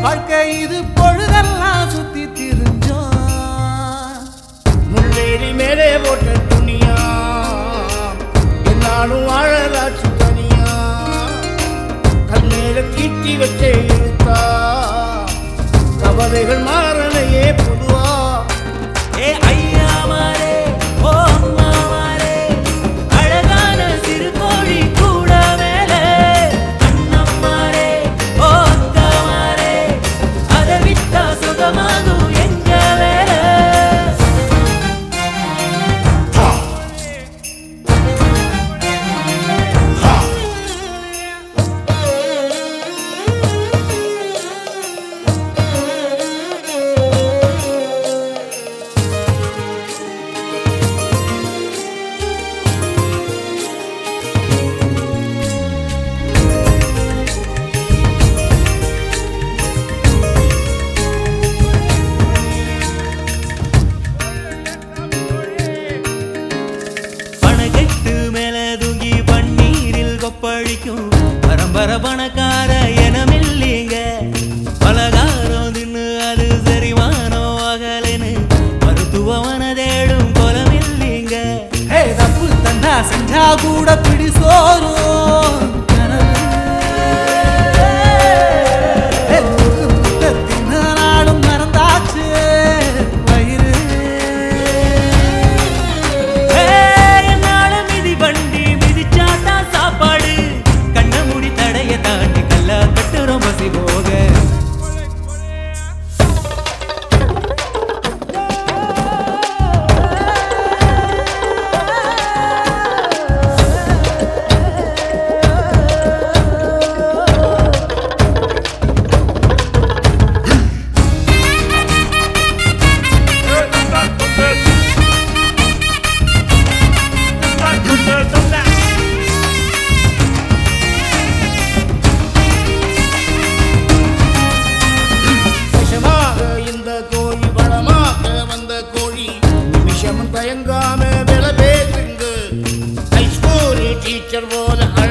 வாழ்க்கை இது பொழுதெல்லாம் சுத்தி திரிஞ்சோம் முள்ளேறி மேலே போட்ட துணியா என்னாலும் வாழலாச்சு தனியா கல் மேல தீட்டி வச்சே இழுத்தா கவலைகள் மாறலையே பொதுவா ஏ ஐயா மாரே ஓ அம்மா மாரே அழகான சிறு கோழி கூட மேலே அண்ணம்மாரே ஓ அக்கா மாரே அதை விட்டா சுகமாகும் எங்க வேலை பணக்கெட்டு மேல தூங்கி பன்னீரில் கொப்பளிக்கும் பரம்பர பணக்கார எனமில்லிங்க பலகாரம் தின்னு அது சரிமானோ அகலன்னு மருத்துவமன தேடும் கொலமில்லிங்க ஹே தப்பு தண்டா செஞ்சா கூட பிடி சோறும் ஹே, முக்கு முட்டை தின்ன நாளும் மறந்தாச்சு வயிறு என்னால மிதி வண்டி மிதிச்சாட்டா சாப்பாடு கண்ண மூடி தடைய தாண்டி கல்லா கட்டுறோம் பசி போக விஷமாக இந்த கோழி வளமாக வந்த கோழி நிமிஷம் தயங்காம வில பேசுங்க ஹைஸ்கூல் டீச்சர் போல